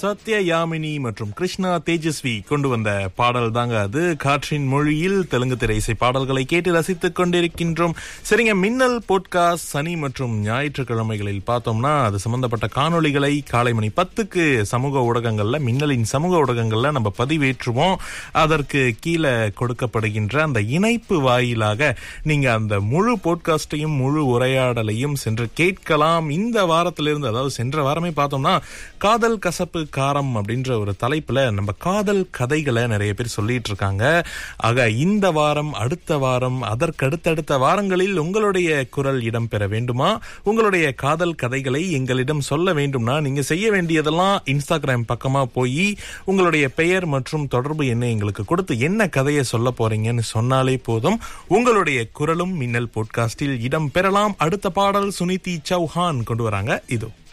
சத்ய யாமினி மற்றும் கிருஷ்ணா தேஜஸ்வி கொண்டு வந்த பாடல் தாங்க அது காற்றின் மொழியில் தெலுங்கு திரை இசை பாடல்களை கேட்டு ரசித்துக் கொண்டிருக்கின்றோம் சரிங்க மின்னல் போட்காஸ்ட் சனி மற்றும் ஞாயிற்றுக்கிழமைகளில் பார்த்தோம்னா அது சம்பந்தப்பட்ட காணொளிகளை காலை மணி பத்துக்கு சமூக ஊடகங்கள்ல மின்னலின் சமூக ஊடகங்கள்ல நம்ம பதிவேற்றுவோம் அதற்கு கீழே கொடுக்கப்படுகின்ற அந்த இணைப்பு வாயிலாக நீங்க அந்த முழு போட்காஸ்டையும் முழு உரையாடலையும் சென்று கேட்கலாம் இந்த வாரத்திலிருந்து அதாவது சென்ற வாரமே பார்த்தோம்னா காதல் கசப்பு காரம் அப்படின்ற ஒரு தலைப்புல நம்ம காதல் கதைகளை நிறைய பேர் சொல்லிட்டு இருக்காங்க ஆக இந்த வாரம் அடுத்த வாரம் அதற்கு அடுத்தடுத்த வாரங்களில் உங்களுடைய குரல் இடம்பெற வேண்டுமா உங்களுடைய காதல் கதைகளை எங்களிடம் சொல்ல வேண்டும்னா நீங்க செய்ய வேண்டியதெல்லாம் இன்ஸ்டாகிராம் பக்கமா போய் உங்களுடைய பெயர் மற்றும் தொடர்பு எண்ணை எங்களுக்கு கொடுத்து என்ன கதையை சொல்ல போறீங்கன்னு சொன்னாலே போதும் உங்களுடைய குரலும் மின்னல் போட்காஸ்டில் இடம் பெறலாம் அடுத்த பாடல் சுனிதி சௌஹான் கொண்டு வராங்க இதோ